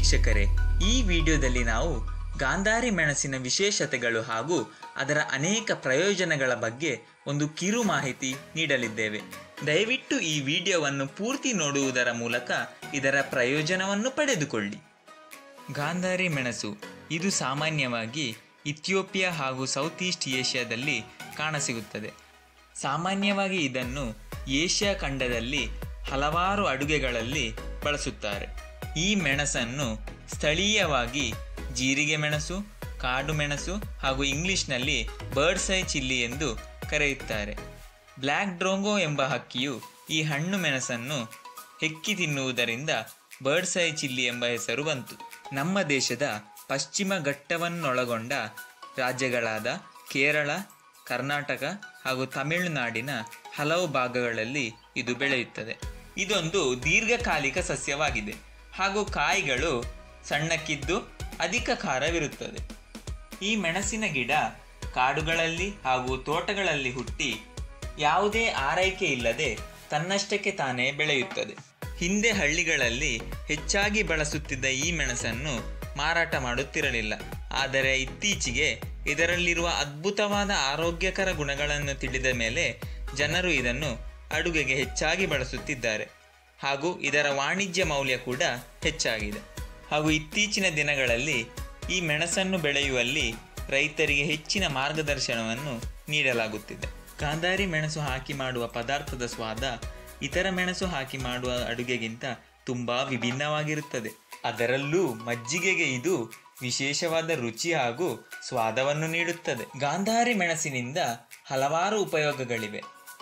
ವೀಕ್ಷಕರೇ ಈ ವಿಡಿಯೋದಲ್ಲಿ ನಾವು ಗಾಂಧಾರಿ ಮೆಣಸಿನ ವಿಶೇಷತೆಗಳು ಹಾಗೂ ಅದರ ಅನೇಕ ಪ್ರಯೋಜನಗಳ ಬಗ್ಗೆ ಒಂದು ಕಿರು ಮಾಹಿತಿ ನೀಡಲಿದ್ದೇವೆ ದಯವಿಟ್ಟು ಈ ವಿಡಿಯೋವನ್ನು ಪೂರ್ತಿ ನೋಡುವುದರ ಮೂಲಕ ಇದರ ಪ್ರಯೋಜನವನ್ನು ಪಡೆದುಕೊಳ್ಳಿ ಗಾಂಧಾರಿ ಮೆಣಸು ಇದು ಸಾಮಾನ್ಯವಾಗಿ ಇಥಿಯೋಪಿಯಾ ಹಾಗೂ ಸೌತ್ ಈಸ್ಟ್ ಏಷ್ಯಾದಲ್ಲಿ ಕಾಣಸಿಗುತ್ತದೆ ಸಾಮಾನ್ಯವಾಗಿ ಇದನ್ನು ಏಷ್ಯಾ ಖಂಡದಲ್ಲಿ ಹಲವಾರು ಅಡುಗೆಗಳಲ್ಲಿ ಬಳಸುತ್ತಾರೆ ಈ ಮೆಣಸನ್ನು ಸ್ಥಳೀಯವಾಗಿ ಜೀರಿಗೆ ಮೆಣಸು ಕಾಡು ಮೆಣಸು ಹಾಗೂ ಇಂಗ್ಲಿಷ್ನಲ್ಲಿ ಬರ್ಡ್ಸ್ ಐ ಚಿಲ್ಲಿ ಎಂದು ಕರೆಯುತ್ತಾರೆ ಬ್ಲ್ಯಾಕ್ ಡ್ರೋಂಗೋ ಎಂಬ ಹಕ್ಕಿಯು ಈ ಹಣ್ಣು ಮೆಣಸನ್ನು ಹೆಕ್ಕಿ ತಿನ್ನುವುದರಿಂದ ಬರ್ಡ್ಸ್ ಐ ಚಿಲ್ಲಿ ಎಂಬ ಹೆಸರು ಬಂತು ನಮ್ಮ ದೇಶದ ಪಶ್ಚಿಮ ಘಟ್ಟವನ್ನೊಳಗೊಂಡ ರಾಜ್ಯಗಳಾದ ಕೇರಳ ಕರ್ನಾಟಕ ಹಾಗೂ ತಮಿಳುನಾಡಿನ ಹಲವು ಭಾಗಗಳಲ್ಲಿ ಇದು ಬೆಳೆಯುತ್ತದೆ ಇದೊಂದು ದೀರ್ಘಕಾಲಿಕ ಸಸ್ಯವಾಗಿದೆ ಹಾಗೂ ಕಾಯಿಗಳು ಸಣ್ಣಕ್ಕಿದ್ದು ಅಧಿಕ ಖಾರವಿರುತ್ತದೆ ಈ ಮೆಣಸಿನ ಗಿಡ ಕಾಡುಗಳಲ್ಲಿ ಹಾಗೂ ತೋಟಗಳಲ್ಲಿ ಹುಟ್ಟಿ ಯಾವುದೇ ಆರೈಕೆ ಇಲ್ಲದೆ ತನ್ನಷ್ಟಕ್ಕೆ ತಾನೇ ಬೆಳೆಯುತ್ತದೆ ಹಿಂದೆ ಹಳ್ಳಿಗಳಲ್ಲಿ ಹೆಚ್ಚಾಗಿ ಬಳಸುತ್ತಿದ್ದ ಈ ಮೆಣಸನ್ನು ಮಾರಾಟ ಮಾಡುತ್ತಿರಲಿಲ್ಲ ಆದರೆ ಇತ್ತೀಚೆಗೆ ಇದರಲ್ಲಿರುವ ಅದ್ಭುತವಾದ ಆರೋಗ್ಯಕರ ಗುಣಗಳನ್ನು ತಿಳಿದ ಮೇಲೆ ಜನರು ಇದನ್ನು ಅಡುಗೆಗೆ ಹೆಚ್ಚಾಗಿ ಬಳಸುತ್ತಿದ್ದಾರೆ ಹಾಗೂ ಇದರ ವಾಣಿಜ್ಯ ಮೌಲ್ಯ ಕೂಡ ಹೆಚ್ಚಾಗಿದೆ ಹಾಗೂ ಇತ್ತೀಚಿನ ದಿನಗಳಲ್ಲಿ ಈ ಮೆಣಸನ್ನು ಬೆಳೆಯುವಲ್ಲಿ ರೈತರಿಗೆ ಹೆಚ್ಚಿನ ಮಾರ್ಗದರ್ಶನವನ್ನು ನೀಡಲಾಗುತ್ತಿದೆ ಗಾಂಧಾರಿ ಮೆಣಸು ಹಾಕಿ ಮಾಡುವ ಪದಾರ್ಥದ ಸ್ವಾದ ಇತರ ಮೆಣಸು ಹಾಕಿ ಮಾಡುವ ಅಡುಗೆಗಿಂತ ತುಂಬಾ ವಿಭಿನ್ನವಾಗಿರುತ್ತದೆ ಅದರಲ್ಲೂ ಮಜ್ಜಿಗೆಗೆ ಇದು ವಿಶೇಷವಾದ ರುಚಿ ಹಾಗೂ ಸ್ವಾದವನ್ನು ನೀಡುತ್ತದೆ ಗಾಂಧಾರಿ ಮೆಣಸಿನಿಂದ ಹಲವಾರು ಉಪಯೋಗಗಳಿವೆ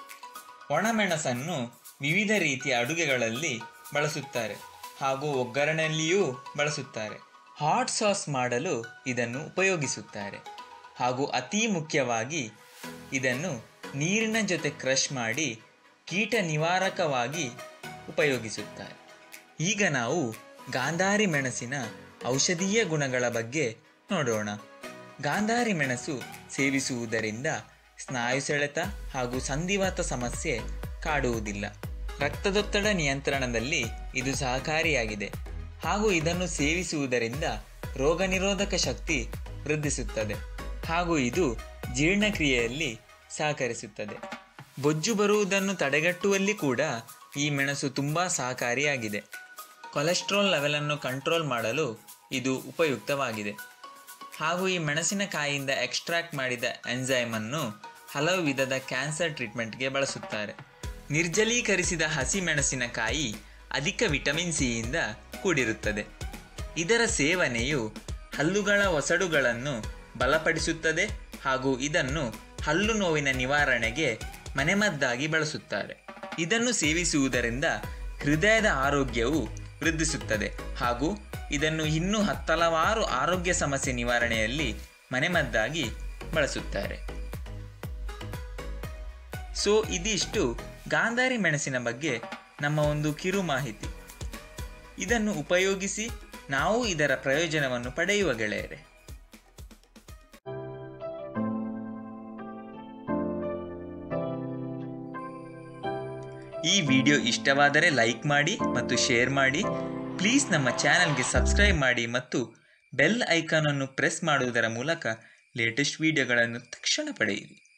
ಒಣಮೆಣಸನ್ನು ವಿವಿಧ ರೀತಿಯ ಅಡುಗೆಗಳಲ್ಲಿ ಬಳಸುತ್ತಾರೆ ಹಾಗೂ ಒಗ್ಗರಣೆಯಲ್ಲಿಯೂ ಬಳಸುತ್ತಾರೆ ಹಾಟ್ ಸಾಸ್ ಮಾಡಲು ಇದನ್ನು ಉಪಯೋಗಿಸುತ್ತಾರೆ ಹಾಗೂ ಅತಿ ಮುಖ್ಯವಾಗಿ ಇದನ್ನು ನೀರಿನ ಜೊತೆ ಕ್ರಷ್ ಮಾಡಿ ಕೀಟ ನಿವಾರಕವಾಗಿ ಉಪಯೋಗಿಸುತ್ತಾರೆ ಈಗ ನಾವು ಗಾಂಧಾರಿ ಮೆಣಸಿನ ಔಷಧೀಯ ಗುಣಗಳ ಬಗ್ಗೆ ನೋಡೋಣ ಗಾಂಧಾರಿ ಮೆಣಸು ಸೇವಿಸುವುದರಿಂದ ಸ್ನಾಯು ಸೆಳೆತ ಹಾಗೂ ಸಂಧಿವಾತ ಸಮಸ್ಯೆ ಕಾಡುವುದಿಲ್ಲ ರಕ್ತದೊತ್ತಡ ನಿಯಂತ್ರಣದಲ್ಲಿ ಇದು ಸಹಕಾರಿಯಾಗಿದೆ ಹಾಗೂ ಇದನ್ನು ಸೇವಿಸುವುದರಿಂದ ರೋಗ ನಿರೋಧಕ ಶಕ್ತಿ ವೃದ್ಧಿಸುತ್ತದೆ ಹಾಗೂ ಇದು ಜೀರ್ಣಕ್ರಿಯೆಯಲ್ಲಿ ಸಹಕರಿಸುತ್ತದೆ ಬೊಜ್ಜು ಬರುವುದನ್ನು ತಡೆಗಟ್ಟುವಲ್ಲಿ ಕೂಡ ಈ ಮೆಣಸು ತುಂಬ ಸಹಕಾರಿಯಾಗಿದೆ ಕೊಲೆಸ್ಟ್ರಾಲ್ ಲೆವೆಲನ್ನು ಕಂಟ್ರೋಲ್ ಮಾಡಲು ಇದು ಉಪಯುಕ್ತವಾಗಿದೆ ಹಾಗೂ ಈ ಮೆಣಸಿನಕಾಯಿಯಿಂದ ಎಕ್ಸ್ಟ್ರಾಕ್ಟ್ ಮಾಡಿದ ಎಂಜೈಮನ್ನು ಹಲವು ವಿಧದ ಕ್ಯಾನ್ಸರ್ ಟ್ರೀಟ್ಮೆಂಟ್ಗೆ ಬಳಸುತ್ತಾರೆ ನಿರ್ಜಲೀಕರಿಸಿದ ಹಸಿ ಮೆಣಸಿನಕಾಯಿ ಅಧಿಕ ವಿಟಮಿನ್ ಸಿಯಿಂದ ಕೂಡಿರುತ್ತದೆ ಇದರ ಸೇವನೆಯು ಹಲ್ಲುಗಳ ಒಸಡುಗಳನ್ನು ಬಲಪಡಿಸುತ್ತದೆ ಹಾಗೂ ಇದನ್ನು ಹಲ್ಲು ನೋವಿನ ನಿವಾರಣೆಗೆ ಮನೆಮದ್ದಾಗಿ ಬಳಸುತ್ತಾರೆ ಇದನ್ನು ಸೇವಿಸುವುದರಿಂದ ಹೃದಯದ ಆರೋಗ್ಯವು ವೃದ್ಧಿಸುತ್ತದೆ ಹಾಗೂ ಇದನ್ನು ಇನ್ನೂ ಹತ್ತಲವಾರು ಆರೋಗ್ಯ ಸಮಸ್ಯೆ ನಿವಾರಣೆಯಲ್ಲಿ ಮನೆಮದ್ದಾಗಿ ಬಳಸುತ್ತಾರೆ ಸೊ ಇದಿಷ್ಟು ಗಾಂಧಾರಿ ಮೆಣಸಿನ ಬಗ್ಗೆ ನಮ್ಮ ಒಂದು ಕಿರು ಮಾಹಿತಿ ಇದನ್ನು ಉಪಯೋಗಿಸಿ ನಾವು ಇದರ ಪ್ರಯೋಜನವನ್ನು ಪಡೆಯುವ ಗೆಳೆಯರೆ ಈ ವಿಡಿಯೋ ಇಷ್ಟವಾದರೆ ಲೈಕ್ ಮಾಡಿ ಮತ್ತು ಶೇರ್ ಮಾಡಿ ಪ್ಲೀಸ್ ನಮ್ಮ ಚಾನಲ್ಗೆ ಸಬ್ಸ್ಕ್ರೈಬ್ ಮಾಡಿ ಮತ್ತು ಬೆಲ್ ಐಕಾನ್ ಅನ್ನು ಪ್ರೆಸ್ ಮಾಡುವುದರ ಮೂಲಕ ಲೇಟೆಸ್ಟ್ ವಿಡಿಯೋಗಳನ್ನು ತಕ್ಷಣ ಪಡೆಯಿರಿ